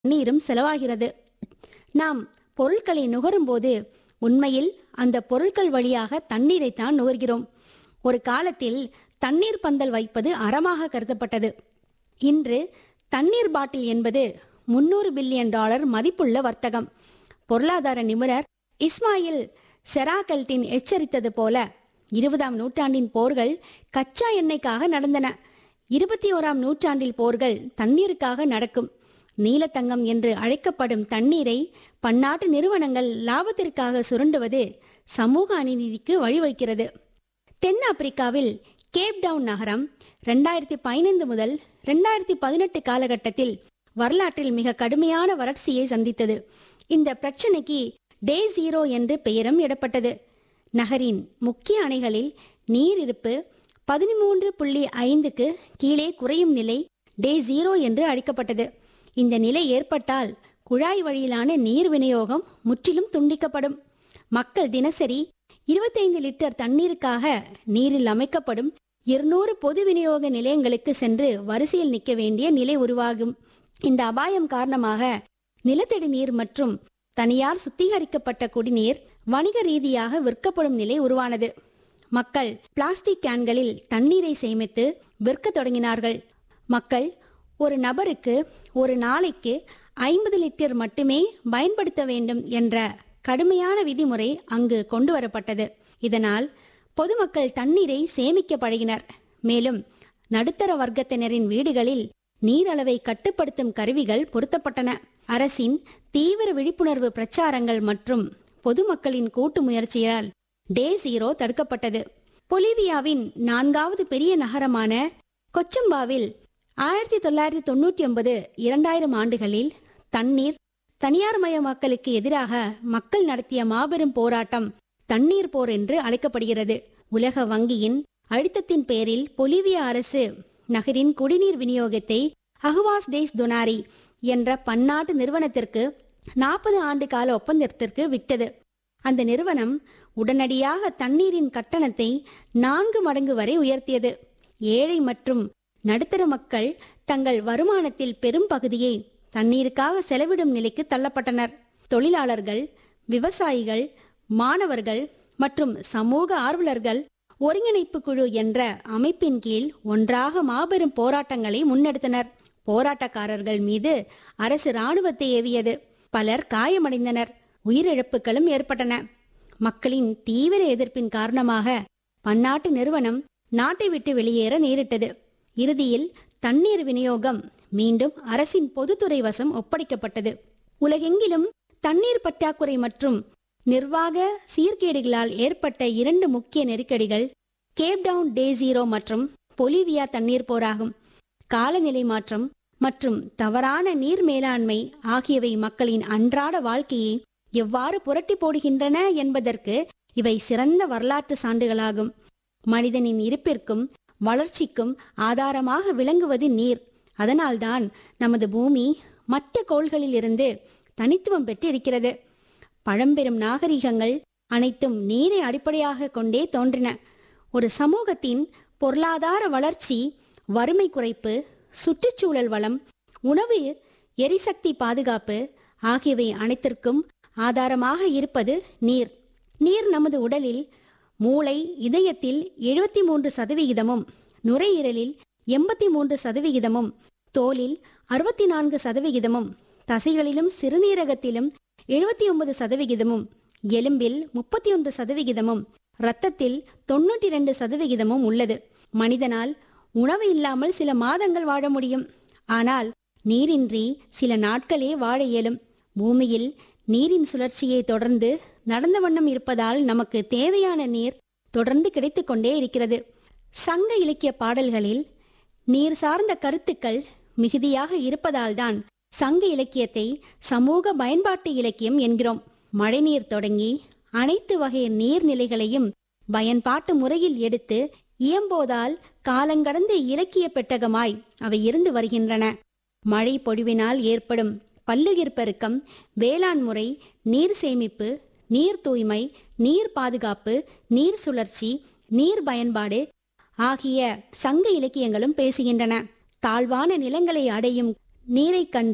நீரும் செலவாகிறது நாம் பொருட்களை நுகரும்போது உண்மையில் அந்த பொருட்கள் வழியாக தண்ணீரைத்தான் நுகர்கிறோம் ஒரு காலத்தில் தண்ணீர் பந்தல் வைப்பது அறமாக கருதப்பட்டது இன்று தண்ணீர் பாட்டில் என்பது முன்னூறு பில்லியன் டாலர் மதிப்புள்ள வர்த்தகம் பொருளாதார நிபுணர் இஸ்மாயில் செராகல்டின் எச்சரித்தது போல இருபதாம் நூற்றாண்டின் போர்கள் கச்சா எண்ணெய்க்காக நடந்தன இருபத்தி ஓராம் நூற்றாண்டில் போர்கள் தண்ணீருக்காக நடக்கும் நீலத்தங்கம் என்று அழைக்கப்படும் தண்ணீரை பன்னாட்டு நிறுவனங்கள் லாபத்திற்காக சுரண்டுவது சமூக அநீதிக்கு வழிவகுக்கிறது தென்னாப்பிரிக்காவில் கேப் டவுன் நகரம் ரெண்டாயிரத்தி பதினைந்து முதல் ரெண்டாயிரத்தி பதினெட்டு காலகட்டத்தில் வரலாற்றில் மிக கடுமையான வறட்சியை சந்தித்தது இந்த பிரச்சனைக்கு டே ஜீரோ என்று பெயரும் இடப்பட்டது நகரின் முக்கிய அணைகளில் நீர் இருப்பு பதிமூன்று புள்ளி ஐந்துக்கு கீழே குறையும் நிலை டே ஜீரோ என்று அழைக்கப்பட்டது இந்த நிலை ஏற்பட்டால் குழாய் வழியிலான நீர் விநியோகம் முற்றிலும் துண்டிக்கப்படும் மக்கள் தினசரி இருபத்தைந்து லிட்டர் தண்ணீருக்காக நீரில் அமைக்கப்படும் இருநூறு பொது விநியோக நிலையங்களுக்கு சென்று வரிசையில் நிற்க வேண்டிய நிலை உருவாகும் இந்த அபாயம் காரணமாக நிலத்தடி நீர் மற்றும் தனியார் சுத்திகரிக்கப்பட்ட குடிநீர் வணிக ரீதியாக விற்கப்படும் நிலை உருவானது மக்கள் பிளாஸ்டிக் கேன்களில் தண்ணீரை சேமித்து விற்க தொடங்கினார்கள் மக்கள் ஒரு நபருக்கு ஒரு நாளைக்கு ஐம்பது லிட்டர் மட்டுமே பயன்படுத்த வேண்டும் என்ற கடுமையான விதிமுறை அங்கு கொண்டு வரப்பட்டது இதனால் பொதுமக்கள் தண்ணீரை சேமிக்க பழகினர் மேலும் நடுத்தர வர்க்கத்தினரின் வீடுகளில் நீர் அளவை கட்டுப்படுத்தும் கருவிகள் பொருத்தப்பட்டன அரசின் தீவிர விழிப்புணர்வு பிரச்சாரங்கள் மற்றும் பொதுமக்களின் கூட்டு முயற்சியால் டே ஜீரோ தடுக்கப்பட்டது பொலிவியாவின் நான்காவது பெரிய நகரமான கொச்சம்பாவில் ஆயிரத்தி தொள்ளாயிரத்தி தொண்ணூற்றி ஒன்பது இரண்டாயிரம் ஆண்டுகளில் தண்ணீர் தனியார் மயமாக்கலுக்கு எதிராக மக்கள் நடத்திய மாபெரும் போராட்டம் தண்ணீர் போர் என்று அழைக்கப்படுகிறது உலக வங்கியின் அழுத்தத்தின் பேரில் பொலிவியா அரசு நகரின் குடிநீர் விநியோகத்தை அகுவாஸ் டேஸ் துனாரி என்ற பன்னாட்டு நிறுவனத்திற்கு நாற்பது ஆண்டு கால ஒப்பந்தத்திற்கு விட்டது அந்த நிறுவனம் உடனடியாக தண்ணீரின் கட்டணத்தை நான்கு மடங்கு வரை உயர்த்தியது ஏழை மற்றும் நடுத்தர மக்கள் தங்கள் வருமானத்தில் பெரும் பகுதியை தண்ணீருக்காக செலவிடும் நிலைக்கு தள்ளப்பட்டனர் தொழிலாளர்கள் விவசாயிகள் மாணவர்கள் மற்றும் சமூக ஆர்வலர்கள் ஒருங்கிணைப்பு குழு என்ற அமைப்பின் கீழ் ஒன்றாக மாபெரும் போராட்டங்களை முன்னெடுத்தனர் போராட்டக்காரர்கள் மீது அரசு இராணுவத்தை ஏவியது பலர் காயமடைந்தனர் உயிரிழப்புகளும் ஏற்பட்டன மக்களின் தீவிர எதிர்ப்பின் காரணமாக பன்னாட்டு நிறுவனம் நாட்டை விட்டு வெளியேற நேரிட்டது இறுதியில் தண்ணீர் விநியோகம் மீண்டும் அரசின் பொதுத்துறை வசம் ஒப்படைக்கப்பட்டது உலகெங்கிலும் தண்ணீர் பற்றாக்குறை மற்றும் நிர்வாக சீர்கேடுகளால் ஏற்பட்ட இரண்டு முக்கிய நெருக்கடிகள் கேப் டவுன் டே ஜீரோ மற்றும் பொலிவியா தண்ணீர் போராகும் காலநிலை மாற்றம் மற்றும் தவறான நீர் மேலாண்மை ஆகியவை மக்களின் அன்றாட வாழ்க்கையை எவ்வாறு புரட்டி போடுகின்றன என்பதற்கு இவை சிறந்த வரலாற்று சான்றுகளாகும் மனிதனின் இருப்பிற்கும் வளர்ச்சிக்கும் ஆதாரமாக விளங்குவது நீர் அதனால்தான் நமது பூமி மற்ற கோள்களிலிருந்து தனித்துவம் பெற்றிருக்கிறது பழம்பெரும் நாகரிகங்கள் அனைத்தும் நீரை அடிப்படையாக கொண்டே தோன்றின ஒரு சமூகத்தின் பொருளாதார வளர்ச்சி வறுமை குறைப்பு சுற்றுச்சூழல் வளம் உணவு எரிசக்தி பாதுகாப்பு ஆகியவை அனைத்திற்கும் ஆதாரமாக இருப்பது நீர் நீர் நமது உடலில் மூளை இதயத்தில் எழுபத்தி மூன்று சதவிகிதமும் நுரையீரலில் எண்பத்தி மூன்று சதவிகிதமும் தோலில் அறுபத்தி நான்கு சதவிகிதமும் தசைகளிலும் சிறுநீரகத்திலும் எழுபத்தி ஒன்பது சதவிகிதமும் எலும்பில் முப்பத்தி ஒன்று சதவிகிதமும் இரத்தத்தில் தொன்னூற்றி இரண்டு சதவிகிதமும் உள்ளது மனிதனால் உணவு இல்லாமல் சில மாதங்கள் வாழ முடியும் ஆனால் நீரின்றி சில நாட்களே வாழ இயலும் பூமியில் நீரின் சுழற்சியை தொடர்ந்து நடந்த வண்ணம் இருப்பதால் நமக்கு தேவையான நீர் தொடர்ந்து கிடைத்து கொண்டே இருக்கிறது சங்க இலக்கிய பாடல்களில் நீர் சார்ந்த கருத்துக்கள் மிகுதியாக இருப்பதால்தான் சங்க இலக்கியத்தை சமூக பயன்பாட்டு இலக்கியம் என்கிறோம் மழைநீர் தொடங்கி அனைத்து வகை நீர்நிலைகளையும் பயன்பாட்டு முறையில் எடுத்து இயம்போதால் காலங்கடந்த இலக்கிய பெட்டகமாய் அவை இருந்து வருகின்றன மழை பொழிவினால் ஏற்படும் பல்லுயிர் பெருக்கம் வேளாண் முறை நீர் சேமிப்பு நீர் தூய்மை நீர் பாதுகாப்பு நீர் சுழற்சி நீர் பயன்பாடு ஆகிய சங்க இலக்கியங்களும் பேசுகின்றன தாழ்வான நிலங்களை அடையும் நீரைக் கண்டு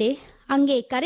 அங்கே கரை